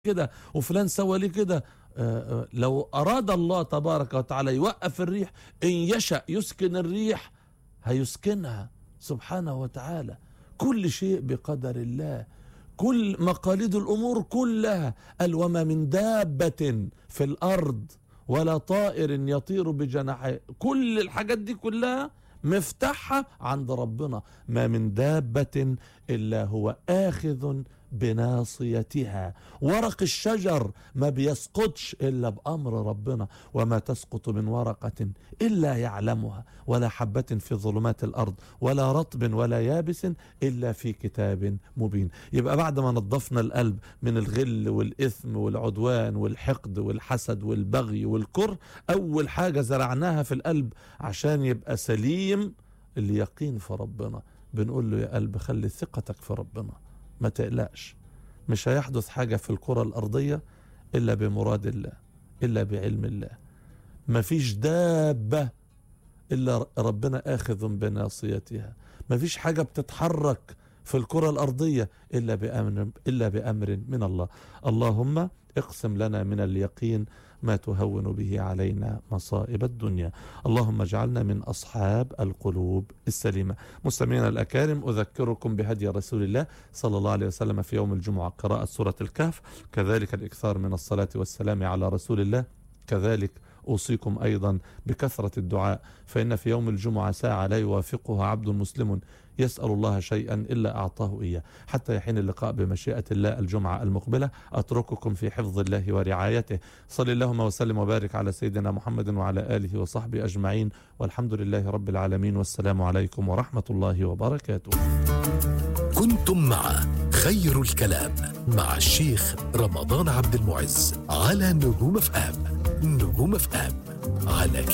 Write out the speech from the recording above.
كده وفلان سوى لي كده آه، آه، لو أراد الله تبارك وتعالى يوقف الريح إن يشأ يسكن الريح هيسكنها سبحانه وتعالى كل شيء بقدر الله كل مقاليد الأمور كلها قال وما من دابة في الأرض ولا طائر يطير بجناحيه كل الحاجات دي كلها مفتاحها عند ربنا ما من دابة إلا هو آخذ بناصيتها ورق الشجر ما بيسقطش إلا بأمر ربنا وما تسقط من ورقة إلا يعلمها ولا حبة في ظلمات الأرض ولا رطب ولا يابس إلا في كتاب مبين يبقى بعد ما نظفنا القلب من الغل والإثم والعدوان والحقد والحسد والبغي والكره أول حاجة زرعناها في القلب عشان يبقى سليم اليقين في ربنا بنقول له يا قلب خلي ثقتك في ربنا ما تقلقش مش هيحدث حاجة في الكرة الأرضية إلا بمراد الله إلا بعلم الله مفيش دابة إلا ربنا آخذ بناصيتها مفيش حاجة بتتحرك في الكرة الأرضية إلا بأمر, إلا بأمر من الله اللهم اقسم لنا من اليقين ما تهون به علينا مصائب الدنيا اللهم اجعلنا من أصحاب القلوب السليمة مستمعينا الأكارم أذكركم بهدي رسول الله صلى الله عليه وسلم في يوم الجمعة قراءة سورة الكهف كذلك الإكثار من الصلاة والسلام على رسول الله كذلك أوصيكم أيضا بكثرة الدعاء فإن في يوم الجمعة ساعة لا يوافقها عبد مسلم يسأل الله شيئا إلا أعطاه إياه حتى يحين اللقاء بمشيئة الله الجمعة المقبلة أترككم في حفظ الله ورعايته صل اللهم وسلم وبارك على سيدنا محمد وعلى آله وصحبه أجمعين والحمد لله رب العالمين والسلام عليكم ورحمة الله وبركاته كنتم مع خير الكلام مع الشيخ رمضان عبد المعز على نجوم اف ام نجوم اف ام على